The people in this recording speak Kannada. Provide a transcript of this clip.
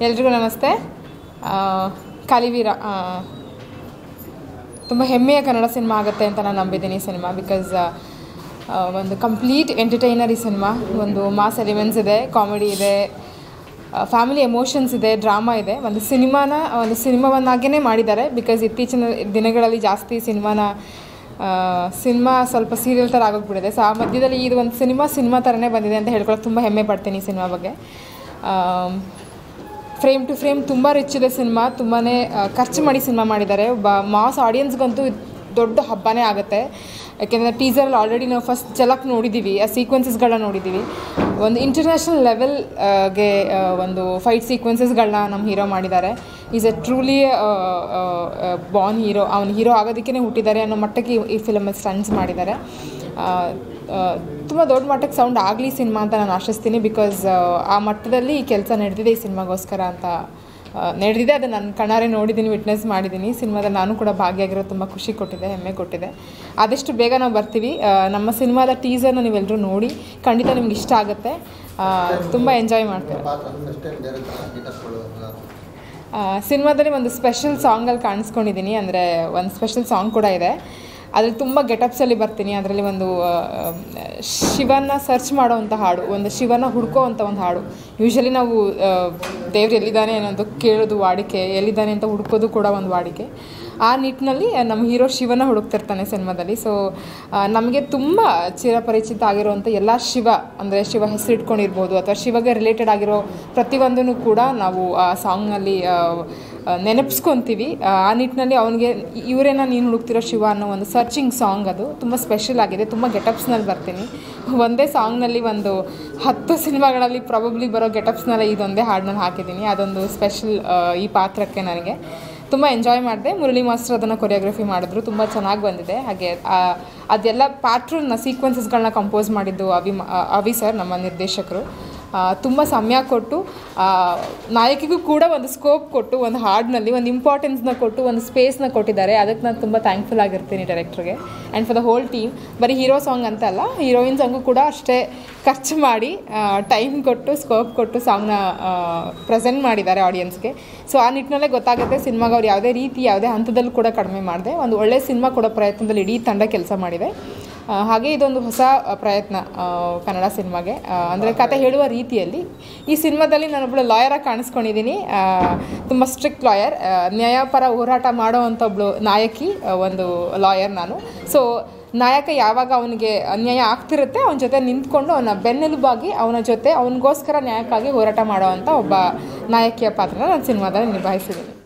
ಎಲ್ರಿಗೂ ನಮಸ್ತೆ ಆ, ಕಲಿವೀರ ತುಂಬ ಹೆಮ್ಮೆಯ ಕನ್ನಡ ಸಿನಿಮಾ ಆಗುತ್ತೆ ಅಂತ ನಾನು ನಂಬಿದ್ದೀನಿ ಈ ಸಿನಿಮಾ ಬಿಕಾಸ್ ಒಂದು ಕಂಪ್ಲೀಟ್ ಎಂಟರ್ಟೈನರ್ ಈ ಸಿನಿಮಾ ಒಂದು ಮಾಸ್ ಎಲಿಮೆಂಟ್ಸ್ ಇದೆ ಕಾಮಿಡಿ ಇದೆ ಫ್ಯಾಮಿಲಿ ಎಮೋಷನ್ಸ್ ಇದೆ ಡ್ರಾಮಾ ಇದೆ ಒಂದು ಸಿನಿಮಾನ ಒಂದು ಸಿನಿಮಾವನ್ನಾಗೇ ಮಾಡಿದ್ದಾರೆ ಬಿಕಾಸ್ ಇತ್ತೀಚಿನ ದಿನಗಳಲ್ಲಿ ಜಾಸ್ತಿ ಸಿನಿಮಾನ ಸಿನಿಮಾ ಸ್ವಲ್ಪ ಸೀರಿಯಲ್ ಥರ ಆಗೋಗ್ಬಿಟ್ಟಿದೆ ಸೊ ಆ ಮಧ್ಯದಲ್ಲಿ ಇದು ಒಂದು ಸಿನಿಮಾ ಸಿನಿಮಾ ಥರನೇ ಬಂದಿದೆ ಅಂತ ಹೇಳ್ಕೊಳಕ್ಕೆ ತುಂಬ ಹೆಮ್ಮೆ ಪಡ್ತೀನಿ ಈ ಸಿನಿಮಾ ಬಗ್ಗೆ ಫ್ರೇಮ್ ಟು ಫ್ರೇಮ್ ತುಂಬ ರಿಚ್ ಇದೆ ಸಿನಿಮಾ ತುಂಬಾ ಖರ್ಚು ಮಾಡಿ ಸಿನಿಮಾ ಮಾಡಿದ್ದಾರೆ ಒಬ್ಬ ಮಾಸ್ ಆಡಿಯನ್ಸ್ಗಂತೂ ಇದು ದೊಡ್ಡ ಹಬ್ಬನೇ ಆಗುತ್ತೆ ಯಾಕೆಂದರೆ ಟೀಸರಲ್ಲಿ ಆಲ್ರೆಡಿ ನಾವು ಫಸ್ಟ್ ಝಲಕ್ ನೋಡಿದ್ದೀವಿ ಆ ಸೀಕ್ವೆನ್ಸಸ್ಗಳನ್ನ ನೋಡಿದ್ದೀವಿ ಒಂದು ಇಂಟರ್ನ್ಯಾಷನಲ್ ಲೆವೆಲ್ಗೆ ಒಂದು ಫೈಟ್ ಸೀಕ್ವೆನ್ಸಸ್ಗಳನ್ನ ನಮ್ಮ ಹೀರೋ ಮಾಡಿದ್ದಾರೆ is a truly born hero ಅವ್ನು ಹೀರೋ ಆಗೋದಕ್ಕೇ ಹುಟ್ಟಿದ್ದಾರೆ ಅನ್ನೋ ಮಟ್ಟಕ್ಕೆ ಈ- ಈ ಫಿಲಮಲ್ಲಿ ಸ್ಟನ್ಸ್ ಮಾಡಿದ್ದಾರೆ ತುಂಬ ದೊಡ್ಡ ಮಟ್ಟಕ್ಕೆ ಸೌಂಡ್ ಆಗಲಿ ಸಿನಿಮಾ ಅಂತ ನಾನು ಆಶಿಸ್ತೀನಿ ಬಿಕಾಸ್ ಆ ಮಟ್ಟದಲ್ಲಿ ಈ ಕೆಲಸ ನಡೆದಿದೆ ಈ ಸಿನಿಮಾಗೋಸ್ಕರ ಅಂತ ಆ, ನಡೆದಿದೆ ಅದು ನನ್ನ ಕಣ್ಣಾರೆ ನೋಡಿದ್ದೀನಿ ವಿಟ್ನೆಸ್ ಮಾಡಿದ್ದೀನಿ ಸಿನಿಮಾದಲ್ಲಿ ನಾನು ಕೂಡ ಭಾಗಿಯಾಗಿರೋದು ತುಂಬ ಖುಷಿ ಕೊಟ್ಟಿದೆ ಹೆಮ್ಮೆ ಕೊಟ್ಟಿದೆ ಆದಷ್ಟು ಬೇಗ ನಾವು ಬರ್ತೀವಿ ಆ, ನಮ್ಮ ಸಿನಿಮಾದ ಟೀಸರ್ನ ನೀವೆಲ್ಲರೂ ನೋಡಿ ಖಂಡಿತ ನಿಮ್ಗೆ ಇಷ್ಟ ಆಗುತ್ತೆ ತುಂಬ ಎಂಜಾಯ್ ಮಾಡ್ತೀವಿ ಪಾತ್ರ ಫಸ್ಟ್ ಟೈಮ್ ಬೇರೆ ಥರ ಗೀಟಸ್ಗಳು ಆ, ಸಿನಿಮಾದಲ್ಲಿ ಒಂದು ಸ್ಪೆಷಲ್ ಸಾಂಗಲ್ಲಿ ಕಾಣಿಸ್ಕೊಂಡಿದ್ದೀನಿ ಅಂದರೆ ಒಂದು ಸ್ಪೆಷಲ್ ಸಾಂಗ್ ಕೂಡ ಇದೆ ಅದ್ರಲ್ಲಿ ತುಂಬ ಗೆಟಪ್ಸಲ್ಲಿ ಬರ್ತೀನಿ ಅದರಲ್ಲಿ ಒಂದು ಆ, ಶಿವನ ಸರ್ಚ್ ಮಾಡೋವಂಥ ಹಾಡು ಒಂದು ಶಿವನ ಹುಡ್ಕೋ ಅಂಥ ಒಂದು ಹಾಡು ಯೂಶಲಿ ನಾವು ದೇವ್ರು ಎಲ್ಲಿದ್ದಾನೆ ಅನ್ನೋದು ಕೇಳೋದು ವಾಡಿಕೆ ಎಲ್ಲಿದ್ದಾನೆ ಅಂತ ಹುಡ್ಕೋದು ಕೂಡ ಒಂದು ವಾಡಿಕೆ ಆ ನಿಟ್ಟಿನಲ್ಲಿ ನಮ್ಮ ಹೀರೋ ಶಿವನ ಹುಡುಕ್ತಿರ್ತಾನೆ ಸಿನಿಮಾದಲ್ಲಿ ಸೊ ನಮಗೆ ತುಂಬ ಚಿರಪರಿಚಿತ ಆಗಿರುವಂಥ ಎಲ್ಲ ಶಿವ ಅಂದರೆ ಶಿವ ಹೆಸರಿಟ್ಕೊಂಡಿರ್ಬೋದು ಅಥವಾ ಶಿವಗೆ ರಿಲೇಟೆಡ್ ಆಗಿರೋ ಪ್ರತಿಯೊಂದನ್ನು ಕೂಡ ನಾವು ಆ ಸಾಂಗ್ನಲ್ಲಿ ನೆನಪಿಸ್ಕೊತೀವಿ ಆ ನಿಟ್ಟಿನಲ್ಲಿ ಅವನಿಗೆ ಇವರೇನ ನೀನು ಹುಡುಕ್ತಿರೋ ಶಿವ ಅನ್ನೋ ಒಂದು ಸರ್ಚಿಂಗ್ ಸಾಂಗ್ ಅದು ತುಂಬ ಸ್ಪೆಷಲ್ ಆಗಿದೆ ತುಂಬ ಗೆಟಪ್ಸ್ನಲ್ಲಿ ಬರ್ತೀನಿ ಒಂದೇ ಸಾಂಗ್ನಲ್ಲಿ ಒಂದು ಹತ್ತು ಸಿನಿಮಾಗಳಲ್ಲಿ ಪ್ರಾಬಬ್ಲಿ ಬರೋ ಗೆಟಪ್ಸ್ನೆಲ್ಲ ಇದೊಂದೇ ಹಾಡನ್ನ ಹಾಕಿದ್ದೀನಿ ಅದೊಂದು ಸ್ಪೆಷಲ್ ಈ ಪಾತ್ರಕ್ಕೆ ನನಗೆ ತುಂಬ ಎಂಜಾಯ್ ಮಾಡಿದೆ ಮುರಳಿ ಮಾಸ್ಟರ್ ಅದನ್ನು ಕೊರಿಯೋಗ್ರಫಿ ಮಾಡಿದ್ರು ತುಂಬ ಚೆನ್ನಾಗಿ ಬಂದಿದೆ ಹಾಗೆ ಆ, ಅದೆಲ್ಲ ಪ್ಯಾಟ್ರನ್ನ ಸೀಕ್ವೆನ್ಸಸ್ಗಳನ್ನ ಕಂಪೋಸ್ ಮಾಡಿದ್ದು ಅವಿ ಮ- ಆ, ಅವಿ ಸರ್ ನಮ್ಮ ನಿರ್ದೇಶಕರು ತುಂಬ ಸಮಯ ಕೊಟ್ಟು ಆ, ನಾಯಕಿಗೂ ಕೂಡ ಒಂದು ಸ್ಕೋಪ್ ಕೊಟ್ಟು ಒಂದು ಹಾಡಿನಲ್ಲಿ ಒಂದು ಇಂಪಾರ್ಟೆನ್ಸ್ನ ಕೊಟ್ಟು ಒಂದು ಸ್ಪೇಸ್ನ ಕೊಟ್ಟಿದ್ದಾರೆ ಅದಕ್ಕೆ ನಾನು ತುಂಬ ಥ್ಯಾಂಕ್ಫುಲ್ ಆಗಿರ್ತೀನಿ ಡೈರೆಕ್ಟ್ರಿಗೆ and for the whole team ಬರೀ ಹೀರೋ ಸಾಂಗ್ ಅಂತ ಅಲ್ಲ ಹೀರೋಯಿನ್ ಸಾಂಗು ಕೂಡ ಅಷ್ಟೇ ಖರ್ಚು ಮಾಡಿ ಟೈಮ್ ಕೊಟ್ಟು ಸ್ಕೋಪ್ ಕೊಟ್ಟು ಸಾಂಗ್ನ ಪ್ರೆಸೆಂಟ್ ಮಾಡಿದ್ದಾರೆ ಆಡಿಯನ್ಸ್ಗೆ ಸೊ ಆ ನಿಟ್ಟಿನಲ್ಲೇ ಗೊತ್ತಾಗುತ್ತೆ ಸಿನಿಮಾಗೆ ಅವ್ರು ಯಾವುದೇ ರೀತಿ ಯಾವುದೇ ಹಂತದಲ್ಲೂ ಕೂಡ ಕಡಿಮೆ ಮಾಡಿದೆ ಒಂದು ಒಳ್ಳೆ ಸಿನಿಮಾ ಕೊಡೋ ಪ್ರಯತ್ನದಲ್ಲಿ ಇಡೀ ತಂಡ ಕೆಲಸ ಮಾಡಿದೆ ಆ, ಹಾಗೆ ಇದೊಂದು ಹೊಸ ಆ, ಪ್ರಯತ್ನ ಆ, ಕನ್ನಡ ಸಿನಿಮಾಗೆ ಅಂದರೆ ಕತೆ ಹೇಳುವ ರೀತಿಯಲ್ಲಿ ಈ ಸಿನಿಮಾದಲ್ಲಿ ನಾನೊಬ್ಬಳು ಲಾಯರಾಗಿ ಕಾಣಿಸ್ಕೊಂಡಿದ್ದೀನಿ ತುಂಬ ಸ್ಟ್ರಿಕ್ಟ್ ಲಾಯರ್ ನ್ಯಾಯಪರ ಹೋರಾಟ ಮಾಡೋ ಅಂಥ ಒಬ್ಬಳು ನಾಯಕಿ ಆ, ಒಂದು ಲಾಯರ್ ನಾನು ಸೊ ನಾಯಕ ಯಾವಾಗ ಅವನಿಗೆ ಅನ್ಯಾಯ ಆಗ್ತಿರುತ್ತೆ ಅವನ ಜೊತೆ ನಿಂತ್ಕೊಂಡು ಅವನ ಬೆನ್ನೆಲುಬಾಗಿ ಅವನ ಜೊತೆ ಅವನಿಗೋಸ್ಕರ ನ್ಯಾಯಕ್ಕಾಗಿ ಹೋರಾಟ ಮಾಡೋ ಅಂಥ ಒಬ್ಬ ನಾಯಕಿಯ ಪಾತ್ರನ ನಾನು ಸಿನಿಮಾದಲ್ಲಿ ನಿಭಾಯಿಸಿದ್ದೀನಿ